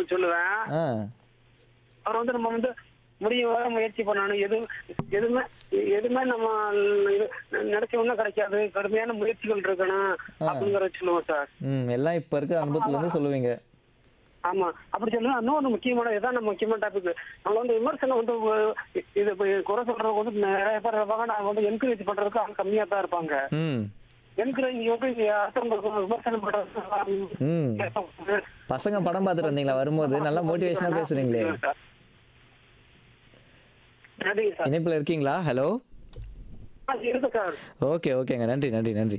நான் சொல்லுவேன் ஆ அவர் வந்து நம்ம வந்து முடியும் வர முயற்சி பண்ணணும் எது எதுவுமே எதுவுமே நம்ம இது நினைச்ச ஒன்றும் கிடைக்காது கடுமையான முயற்சிகள் இருக்கணும் அப்படிங்கறத சொல்லுவோம் சார் ம் எல்லாம் இப்போ இருக்கிற அனுபவத்துலேருந்து சொல்லுவீங்க ஆமா அப்படி சொல்லுங்க இன்னொன்று முக்கியமான இதான் நம்ம முக்கியமான டாபிக் நம்ம வந்து விமர்சனம் வந்து அஹ், இது இப்ப குறை சொல்றவங்க வந்து நிறைய பேர் இருப்பாங்க நான் வந்து என்கரேஜ் பண்றதுக்கு ஆள் கம்மியா தான் இருப்பாங்க ம் என்கரேஜ் வந்து அடுத்தவங்களுக்கு விமர்சனம் பண்றது ம் பசங்க படம் பார்த்துட்டு வந்தீங்களா வரும்போது நல்லா மோட்டிவேஷனாக பேசுறீங்களே நன்றி சார் இணைப்பில் இருக்கீங்களா ஹலோ ஆ, இருக்கு சார் ஓகே ஓகேங்க நன்றி நன்றி நன்றி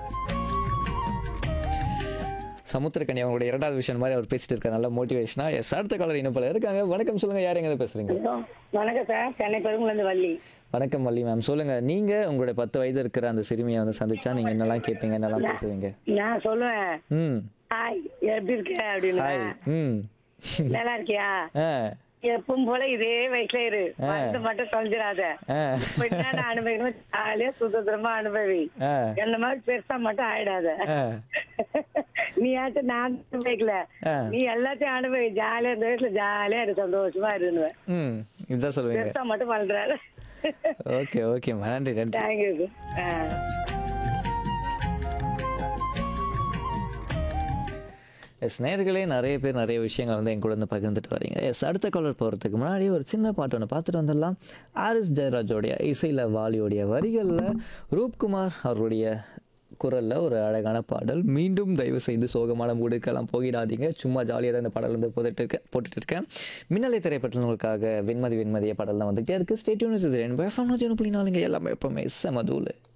சமுத்திரக்கனி அவங்களுடைய இரண்டாவது விஷயம் மாதிரி அவர் பேசிட்டு இருக்காரு நல்ல மோட்டிவேஷனா எஸ் அடுத்த காலர் இணைப்பில் இருக்காங்க வணக்கம் சொல்லுங்க யார் எங்க பேசுறீங்க வணக்கம் சார் சென்னை பெருங்குலேருந்து வள்ளி வணக்கம் வள்ளி மேம் சொல்லுங்க நீங்க உங்களுடைய பத்து வயது இருக்கிற அந்த சிறுமியை வந்து சந்திச்சா நீங்க என்னெல்லாம் கேட்பீங்க என்னெல்லாம் பேசுவீங்க நான் சொல்லுவேன் ம் ஹாய் எப்படி இருக்க அப்படின்னு ஹாய் ம் நல்லா இருக்கியா ஆ எப்பவும் போல இதே வயசுல இரு வந்து மட்டும் தொலைஞ்சிடாத ஆ இப்ப என்னென்ன அனுபவிக்கணும் ஜாலியா சுதந்திரமா அனுபவி ஆ என்ன மாதிரி பெருசா மட்டும் ஆயிடாத ஆ நீ ஆச்சும் நான் அனுபவிக்கல ஆ. நீ எல்லாத்தையும் அனுபவி ஜாலியா இந்த வயசுல ஜாலியா இரு சந்தோஷமா இருந்துவேன் ம் இதுதான் சொல்லுவீங்க பெருசா மட்டும் வளர்ந்துறாரு ஓகே ஓகேம்மா நன்றி நன்றி தேங்க்யூ எஸ் நேர்களே நிறைய பேர் நிறைய விஷயங்கள் வந்து என் கூட வந்து பகிர்ந்துட்டு வரீங்க எஸ் அடுத்த காலர் போகிறதுக்கு முன்னாடி ஒரு சின்ன பாட்டு ஒன்று பார்த்துட்டு வந்துடலாம் ஆரிஸ் ஜெயராஜோடைய இசையில் வாலியோடைய வரிகளில் ரூப்குமார் அவருடைய குரலில் ஒரு அழகான பாடல் மீண்டும் தயவு செய்து சோகமான மூடுக்கெல்லாம் போகிடாதீங்க சும்மா ஜாலியாக தான் இந்த பாடல் வந்து போட்டுட்டு இருக்கேன் போட்டுட்டு இருக்கேன் மின்னலை திரைப்படத்தில் உங்களுக்காக வெண்மதி வெண்மதிய பாடல் தான் வந்துகிட்டே இருக்குது ஸ்டேட்யூன் புள்ளி நாலுங்க எல்லாமே எப்பவுமே செமதூள்